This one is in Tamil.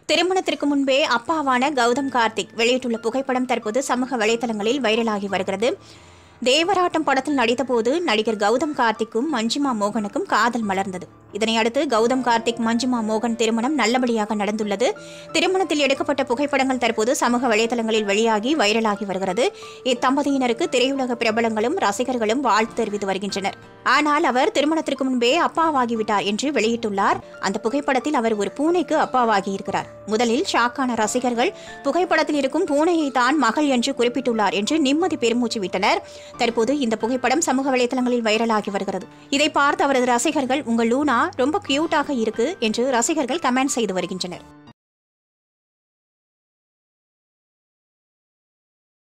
திருமணத்திற்கு முன்பே அப்பாவான கௌதம் கார்த்திக் வெளியிட்டுள்ள புகைப்படம் தற்போது சமூக வலைதளங்களில் வைரலாகி வருகிறது தேவராட்டம் படத்தில் நடித்தபோது நடிகர் கௌதம் கார்த்திக்கும் மஞ்சிமா மோகனுக்கும் காதல் மலர்ந்தது இதனை அடுத்து கௌதம் கார்த்திக் மஞ்சிமா மோகன் திருமணம் நல்லபடியாக நடந்துள்ளது திருமணத்தில் எடுக்கப்பட்ட புகைப்படங்கள் தற்போது சமூக வலைதளங்களில் வெளியாகி வைரலாகி வருகிறது இத்தம்பதியினருக்கு திரையுலக பிரபலங்களும் ரசிகர்களும் வாழ்த்து தெரிவித்து வருகின்றனர் ஆனால் அவர் திருமணத்திற்கு முன்பே அப்பாவாகிவிட்டார் என்று வெளியிட்டுள்ளார் அந்த புகைப்படத்தில் அவர் ஒரு பூனைக்கு அப்பாவாகி இருக்கிறார் முதலில் ஷாக்கான ரசிகர்கள் புகைப்படத்தில் இருக்கும் பூனையை தான் மகள் என்று குறிப்பிட்டுள்ளார் என்று நிம்மதி பெருமூச்சு விட்டனர் தற்போது இந்த புகைப்படம் சமூக வலைதளங்களில் வைரலாகி வருகிறது இதை பார்த்து அவரது ரசிகர்கள் உங்கள் லூனா ரொம்ப கியூட்டாக இருக்கு என்று ரசிகர்கள் கமெண்ட் செய்து வருகின்றனர்